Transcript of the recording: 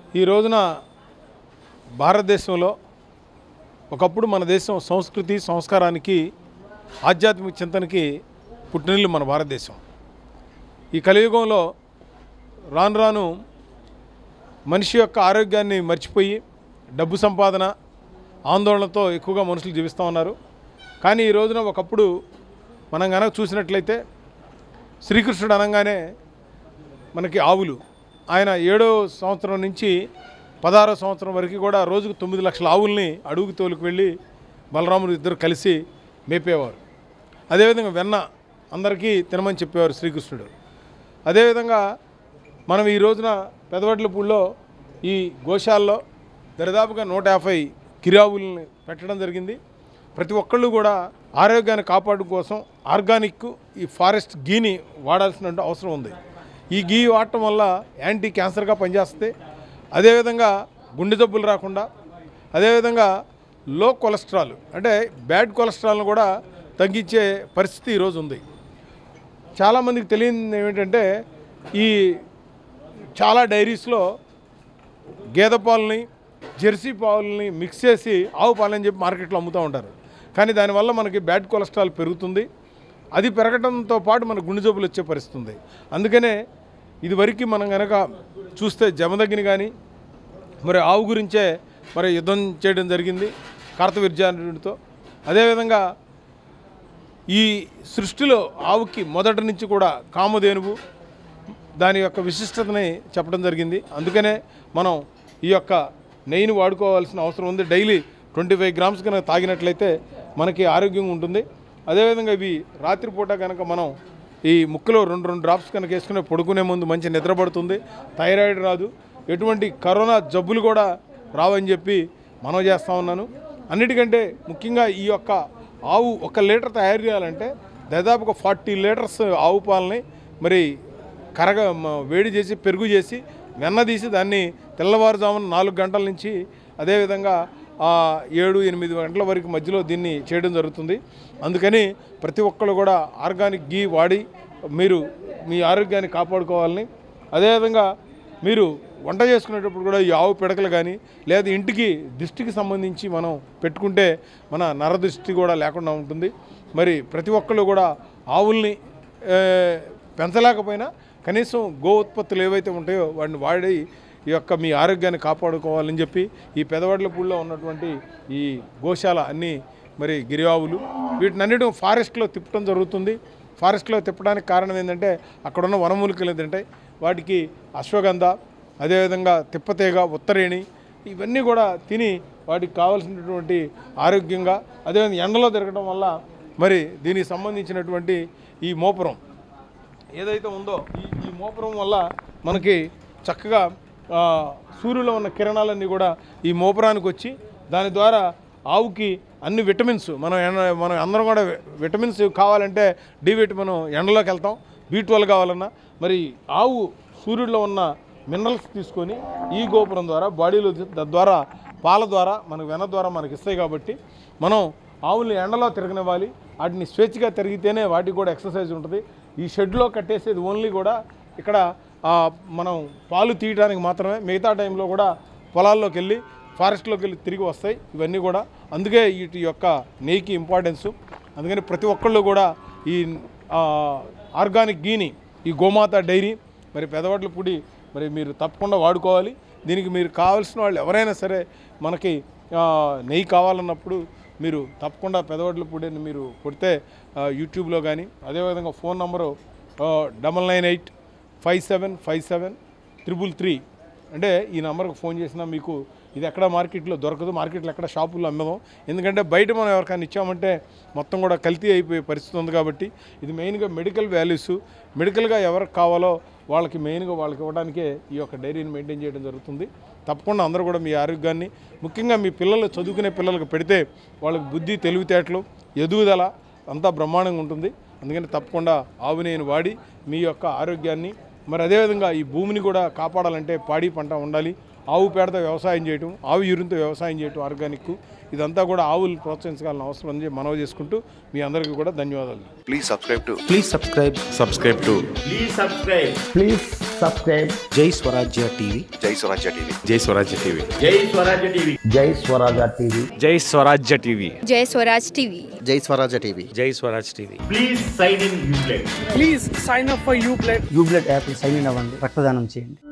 ఈ రోజున భారతదేశంలో ఒకప్పుడు మన దేశం సంస్కృతి సంస్కారానికి ఆధ్యాత్మిక చింతనకి పుట్టినిల్లు మన భారతదేశం ఈ కలియుగంలో రాను రాను మనిషి యొక్క ఆరోగ్యాన్ని మర్చిపోయి డబ్బు సంపాదన ఆందోళనతో ఎక్కువగా మనుషులు జీవిస్తూ ఉన్నారు కానీ ఈ రోజున ఒకప్పుడు మనం కనుక చూసినట్లయితే శ్రీకృష్ణుడు అనగానే మనకి ఆవులు ఆయన ఏడో సంవత్సరం నుంచి పదహారో సంవత్సరం వరకు కూడా రోజుకు తొమ్మిది లక్షల ఆవుల్ని అడుగుకు తోలుకు వెళ్ళి బలరాముడు ఇద్దరు కలిసి మేపేవారు అదేవిధంగా వెన్న అందరికీ తినమని చెప్పేవారు శ్రీకృష్ణుడు అదేవిధంగా మనం ఈ రోజున పెదవడ్లపూడిలో ఈ గోశాలలో దరిదాపుగా నూట యాభై కిరావుల్ని పెట్టడం జరిగింది ప్రతి ఒక్కళ్ళు కూడా ఆరోగ్యాన్ని కాపాడడం కోసం ఆర్గానిక్ ఈ ఫారెస్ట్ గీని వాడాల్సిన అవసరం ఉంది ఈ గీ వాడటం వల్ల యాంటీ క్యాన్సర్గా పనిచేస్తుంది అదేవిధంగా గుండె జబ్బులు రాకుండా అదేవిధంగా లో కొలెస్ట్రాల్ అంటే బ్యాడ్ కొలెస్ట్రాల్ను కూడా తగ్గించే పరిస్థితి ఈరోజు ఉంది చాలామందికి తెలియదు ఏమిటంటే ఈ చాలా డైరీస్లో గేదె పాలని జెర్సీ పాలని మిక్స్ చేసి ఆవు పాలని చెప్పి మార్కెట్లో అమ్ముతూ ఉంటారు కానీ దానివల్ల మనకి బ్యాడ్ కొలెస్ట్రాల్ పెరుగుతుంది అది పెరగడంతో పాటు మనకు గుండె జబ్బులు వచ్చే పరిస్థితి ఉంది అందుకనే ఇది వరకు మనం కనుక చూస్తే జమదగ్ని కానీ మరి ఆవు గురించే మరి యుద్ధం చేయడం జరిగింది కార్తవీర్యానుడితో అదేవిధంగా ఈ సృష్టిలో ఆవుకి మొదటి నుంచి కూడా కామధేనువు దాని యొక్క విశిష్టతని చెప్పడం జరిగింది అందుకనే మనం ఈ యొక్క నెయ్యిని వాడుకోవాల్సిన అవసరం ఉంది డైలీ ట్వంటీ ఫైవ్ గ్రామ్స్ కనుక తాగినట్లయితే మనకి ఆరోగ్యంగా ఉంటుంది అదేవిధంగా ఇవి రాత్రిపూట కనుక మనం ఈ ముక్కులో రెండు రెండు డ్రాప్స్ కనుక వేసుకుని పడుకునే ముందు మంచి నిద్ర పడుతుంది థైరాయిడ్ రాదు ఎటువంటి కరోనా జబ్బులు కూడా రావని చెప్పి మనం చేస్తూ ఉన్నాను అన్నిటికంటే ముఖ్యంగా ఈ యొక్క ఆవు ఒక లీటర్ తయారు చేయాలంటే దాదాపుగా ఫార్టీ లీటర్స్ ఆవు పాలని మరి కరగ మ- వేడి చేసి పెరుగు చేసి వెన్న తీసి దాన్ని తెల్లవారుజామున నాలుగు గంటల నుంచి అదేవిధంగా ఆ, ఏడు ఎనిమిది గంటల వరకు మధ్యలో దీన్ని చేయడం జరుగుతుంది అందుకని ప్రతి ఒక్కరు కూడా ఆర్గానిక్ గీ వాడి మీరు మీ ఆరోగ్యాన్ని కాపాడుకోవాలని అదేవిధంగా మీరు వంట చేసుకునేటప్పుడు కూడా ఈ ఆవు పిడకలు కానీ లేదా ఇంటికి దిష్టికి సంబంధించి మనం పెట్టుకుంటే మన నరదృష్టి కూడా లేకుండా ఉంటుంది మరి ప్రతి ఒక్కళ్ళు కూడా ఆవుల్ని ఏ, పెంచలేకపోయినా కనీసం గో ఉత్పత్తులు ఏవైతే ఉంటాయో వాటిని వాడి ఈ యొక్క మీ ఆరోగ్యాన్ని కాపాడుకోవాలని చెప్పి ఈ పెదవడ్లపూడిలో ఉన్నటువంటి ఈ గోశాల అన్నీ మరి గిరి ఆవులు వీటిని అన్నిటి ఫారెస్ట్లో తిప్పడం జరుగుతుంది ఫారెస్ట్లో తిప్పడానికి కారణం ఏంటంటే అక్కడ ఉన్న వనమూలికలు ఏంటంటే వాటికి అశ్వగంధ అదేవిధంగా తిప్పతీగ ఉత్తరేణి ఇవన్నీ కూడా తిని వాటికి కావాల్సినటువంటి ఆరోగ్యంగా అదేవిధంగా ఎండలో తిరగడం వల్ల మరి దీనికి సంబంధించినటువంటి ఈ మోపురం ఏదైతే ఉందో ఈ ఈ మోపురం వల్ల మనకి చక్కగా ఆ, సూర్యులో ఉన్న కిరణాలన్నీ కూడా ఈ మోపురానికి వచ్చి దాని ద్వారా ఆవుకి అన్ని విటమిన్స్ మనం ఎండ మనం అందరం కూడా వి- విటమిన్స్ కావాలంటే డి విటమిన్ ఎండలోకి వెళ్తాం బీ ట్వెల్వ్ కావాలన్నా మరి ఆవు సూర్యుడిలో ఉన్న మినరల్స్ తీసుకొని ఈ గోపురం ద్వారా బాడీలో తీ- తద్వారా పాల ద్వారా మనకు వెన ద్వారా మనకి ఇస్తాయి కాబట్టి మనం ఆవుల్ని ఎండలో తిరగనివ్వాలి వాటిని స్వేచ్ఛగా తిరిగితేనే వాటికి కూడా ఎక్సర్సైజ్ ఉంటుంది ఈ షెడ్లో కట్టేసేది ఓన్లీ కూడా ఇక్కడ ఆ, మనం పాలు తీయడానికి మాత్రమే మిగతా టైంలో కూడా పొలాల్లోకి వెళ్ళి ఫారెస్ట్లోకి వెళ్ళి తిరిగి వస్తాయి ఇవన్నీ కూడా అందుకే వీటి యొక్క నెయ్యికి ఇంపార్టెన్సు అందుకని ప్రతి ఒక్కళ్ళు కూడా ఈ ఆ, ఆర్గానిక్ గీని ఈ గోమాత డైరీ మరి పెదవాట్ల పొడి మరి మీరు తప్పకుండా వాడుకోవాలి దీనికి మీరు కావాల్సిన వాళ్ళు ఎవరైనా సరే మనకి ఆ, నెయ్యి కావాలన్నప్పుడు మీరు తప్పకుండా పెదవాట్ల పొడిని మీరు కొడితే ఆ, యూట్యూబ్లో కానీ అదేవిధంగా phone number double nine eight five seven five seven triple three అంటే ఈ నెంబర్కి ఫోన్ చేసినా మీకు ఇది ఎక్కడ మార్కెట్లో దొరకదు మార్కెట్లో ఎక్కడ షాపుల్లో అమ్మదాం ఎందుకంటే బయట మనం ఎవరికైనా ఇచ్చామంటే మొత్తం కూడా కల్తీ అయిపోయే పరిస్థితి ఉంది కాబట్టి ఇది మెయిన్గా మెడికల్ వాల్యూస్ మెడికల్గా ఎవరికి కావాలో వాళ్ళకి మెయిన్గా వాళ్ళకి ఇవ్వడానికే ఈ యొక్క డైరీని మెయింటైన్ చేయడం జరుగుతుంది తప్పకుండా అందరూ కూడా మీ ఆరోగ్యాన్ని ముఖ్యంగా మీ పిల్లలు చదువుకునే పిల్లలకు పెడితే వాళ్ళకి బుద్ధి తెలివితేటలు ఎదుగుదల అంతా బ్రహ్మాండంగా ఉంటుంది అందుకని తప్పకుండా ఆవు నేను వాడి మీ యొక్క ఆరోగ్యాన్ని మరి అదేవిధంగా ఈ భూమిని కూడా కాపాడాలంటే పాడి పంట ఉండాలి ఆవు పేడతో వ్యవసాయం చేయటం ఆవు యూరిన్తో వ్యవసాయం చేయటం ఆర్గానిక్ ఇదంతా కూడా ఆవులు ప్రోత్సహించాలని అవసరం అని చెప్పి మనవి చేసుకుంటూ మీ అందరికీ కూడా ధన్యవాదాలు Please subscribe to Please subscribe. subscribe to Please subscribe. Please subscribe జై స్వరాజ్య టీవీ జై స్వరాజ్య టీవీ జై Swarajya TV Jai Swaraja TV. జై స్వరాజ్య టీవీ జై స్వరాజ్ టీవీ జై స్వరాజ్య టీవీ జై Swaraj TV Ublade app sign in అవ్వండి రక్తదానం చేయండి